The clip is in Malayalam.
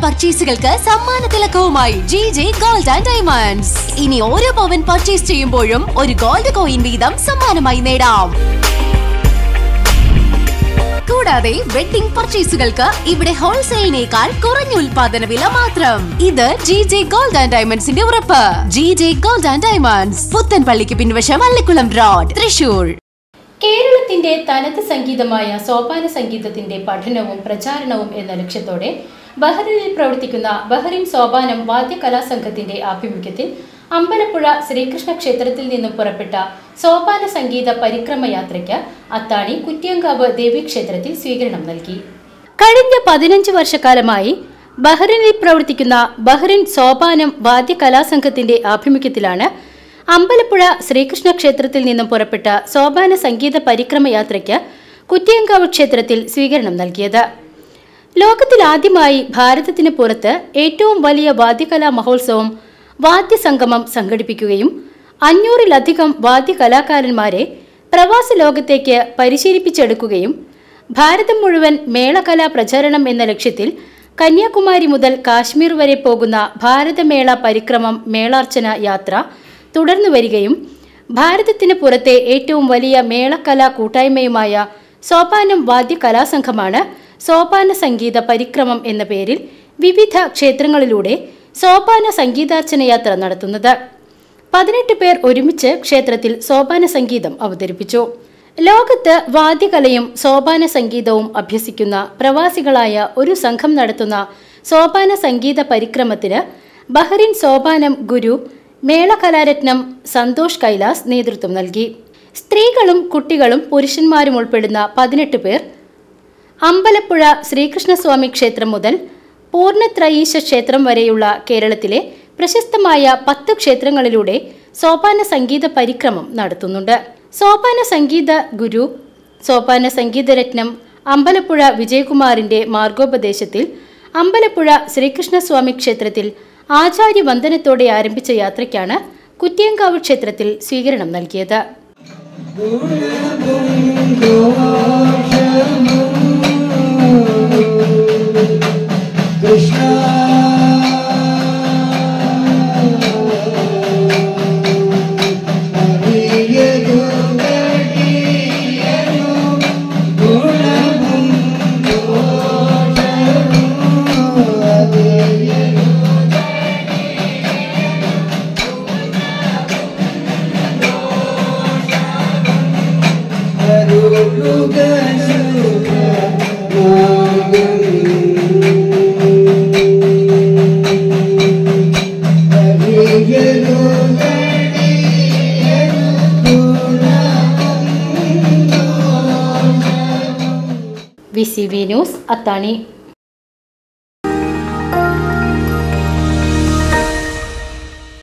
പർച്ചേസുകൾക്ക് സമ്മാന തിലക്കവുമായി G J gold and diamonds ഇനി ഓരോ പവൻ പർച്ചേസ് ചെയ്യുമ്പോഴും ഒരു ഗോൾഡ് കോയിൻ വീതം സമ്മാനമായി നേടാം കൂടാതെ വെഡിംഗ് പർച്ചേസുകൾക്ക് ഇവിടെ ഹോൾസെയിലിനേക്കാൾ കുറഞ്ഞ ഉൽപാദന വില മാത്രം ഇത് ജി ജെ ഗോൾഡ് ആൻഡ് ഡയമണ്ട്സിന്റെ ഉറപ്പ് G J gold and diamonds പുത്തൻപള്ളിക്ക് പിൻവശം അള്ളിക്കുളം റോഡ് തൃശൂർ കേരളത്തിന്റെ തനത് സംഗീതമായ സോപാന സംഗീതത്തിന്റെ പഠനവും പ്രചാരണവും എന്ന ലക്ഷ്യത്തോടെ ബഹ്റിനിൽ പ്രവർത്തിക്കുന്ന ബഹ്റിൻ സോപാനം വാദ്യകലാ സംഘത്തിന്റെ ആഭിമുഖ്യത്തിൽ അമ്പലപ്പുഴ ശ്രീകൃഷ്ണ ക്ഷേത്രത്തിൽ നിന്നും പുറപ്പെട്ട സോപാന സംഗീത പരിക്രമ യാത്രയ്ക്ക് അത്താണി കുറ്റിയങ്കാവ് ദേവീക്ഷേത്രത്തിൽ സ്വീകരണം നൽകി കഴിഞ്ഞ പതിനഞ്ച് വർഷക്കാലമായി ബഹ്റിനിൽ പ്രവർത്തിക്കുന്ന ബഹ്റിൻ സോപാനം വാദ്യകലാസംഘത്തിന്റെ ആഭിമുഖ്യത്തിലാണ് അമ്പലപ്പുഴ ശ്രീകൃഷ്ണ ക്ഷേത്രത്തിൽ നിന്നും പുറപ്പെട്ട സോപാന സംഗീത പരിക്രമ യാത്രയ്ക്ക് കുറ്റിയങ്കാവ് ക്ഷേത്രത്തിൽ സ്വീകരണം നൽകിയത് ലോകത്തിൽ ആദ്യമായി ഭാരതത്തിന് പുറത്ത് ഏറ്റവും വലിയ വാദ്യകലാ മഹോത്സവം വാദ്യസംഗമം സംഘടിപ്പിക്കുകയും അഞ്ഞൂറിലധികം വാദ്യകലാകാരന്മാരെ പ്രവാസ ലോകത്തേക്ക് പരിശീലിപ്പിച്ചെടുക്കുകയും ഭാരതം മുഴുവൻ മേളകലാ പ്രചാരണം എന്ന ലക്ഷ്യത്തിൽ കന്യാകുമാരി മുതൽ കാശ്മീർ വരെ പോകുന്ന ഭാരതമേള പരിക്രമം മേളാർച്ചന യാത്ര തുടർന്നു വരികയും ഭാരതത്തിന് പുറത്തെ ഏറ്റവും വലിയ മേളക്കലാ കൂട്ടായ്മയുമായ സോപാനം വാദ്യ കലാസംഘമാണ് സോപാന സംഗീത പരിക്രമം എന്ന പേരിൽ വിവിധ ക്ഷേത്രങ്ങളിലൂടെ സോപാന സംഗീതാർച്ചന യാത്ര നടത്തുന്നത് പതിനെട്ട് പേർ ഒരുമിച്ച് ക്ഷേത്രത്തിൽ സോപാന സംഗീതം അവതരിപ്പിച്ചു ലോകത്ത് വാദ്യകലയും സോപാന സംഗീതവും അഭ്യസിക്കുന്ന പ്രവാസികളായ ഒരു സംഘം നടത്തുന്ന സോപാന സംഗീത പരിക്രമത്തിന് ബഹ്റിൻ സോപാനം ഗുരു മേളകലാരത്നം സന്തോഷ് കൈലാസ് നേതൃത്വം നൽകി സ്ത്രീകളും കുട്ടികളും പുരുഷന്മാരും ഉൾപ്പെടുന്ന പതിനെട്ട് പേർ അമ്പലപ്പുഴ ശ്രീകൃഷ്ണസ്വാമി ക്ഷേത്രം മുതൽ പൂർണ്ണത്രയീശ ക്ഷേത്രം വരെയുള്ള കേരളത്തിലെ പ്രശസ്തമായ പത്ത് ക്ഷേത്രങ്ങളിലൂടെ സോപാന സംഗീത പരിക്രമം നടത്തുന്നുണ്ട് സോപാന സംഗീത ഗുരു സോപാന സംഗീതരത്നം അമ്പലപ്പുഴ വിജയകുമാറിന്റെ മാർഗോപദേശത്തിൽ അമ്പലപ്പുഴ ശ്രീകൃഷ്ണസ്വാമി ക്ഷേത്രത്തിൽ ആചാര്യവന്ദനത്തോടെ ആരംഭിച്ച യാത്രയ്ക്കാണ് കുറ്റിയങ്കാവ് ക്ഷേത്രത്തിൽ സ്വീകരണം നൽകിയത് വി സി വി ന്യൂസ് അത്താണി